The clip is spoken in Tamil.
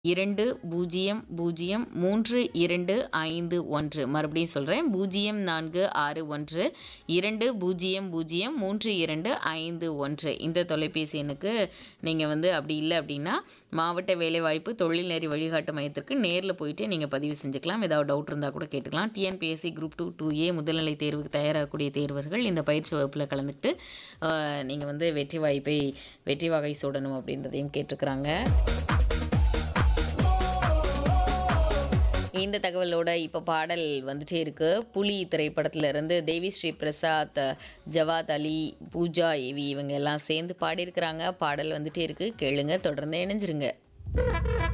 இரண்டு பூஜ்ஜியம் பூஜ்ஜியம் மூன்று இரண்டு ஐந்து ஒன்று மறுபடியும் சொல்கிறேன் பூஜ்ஜியம் நான்கு ஆறு ஒன்று இரண்டு பூஜ்ஜியம் பூஜ்ஜியம் மூன்று இரண்டு ஐந்து ஒன்று இந்த தொலைபேசி எண்ணுக்கு நீங்கள் வந்து அப்படி இல்லை அப்படின்னா மாவட்ட வேலைவாய்ப்பு தொழில்நெறி வழிகாட்டு மையத்திற்கு நேரில் போயிட்டு நீங்கள் பதிவு செஞ்சுக்கலாம் ஏதாவது டவுட் இருந்தால் கூட கேட்டுக்கலாம் TNPSC group two two A முதுநிலை தேர்வுக்கு தயாராகக்கூடிய தேர்வர்கள் இந்த பயிற்சி வகுப்பில் கலந்துக்கிட்டு நீங்கள் வந்து வெற்றி வாய்ப்பை வெற்றி வகை சூடணும் அப்படின்றதையும் கேட்டிருக்கிறாங்க இந்த தகவலோட இப்போ பாடல் வந்துட்டே இருக்கு புலி திரைப்படத்துல இருந்து தேவி ஸ்ரீ பிரசாத் ஜவாத் அலி பூஜா ஏவி இவங்க எல்லாம் சேர்ந்து பாடியிருக்கிறாங்க பாடல் வந்துட்டே இருக்கு கேளுங்க தொடர்ந்து இணைஞ்சிருங்க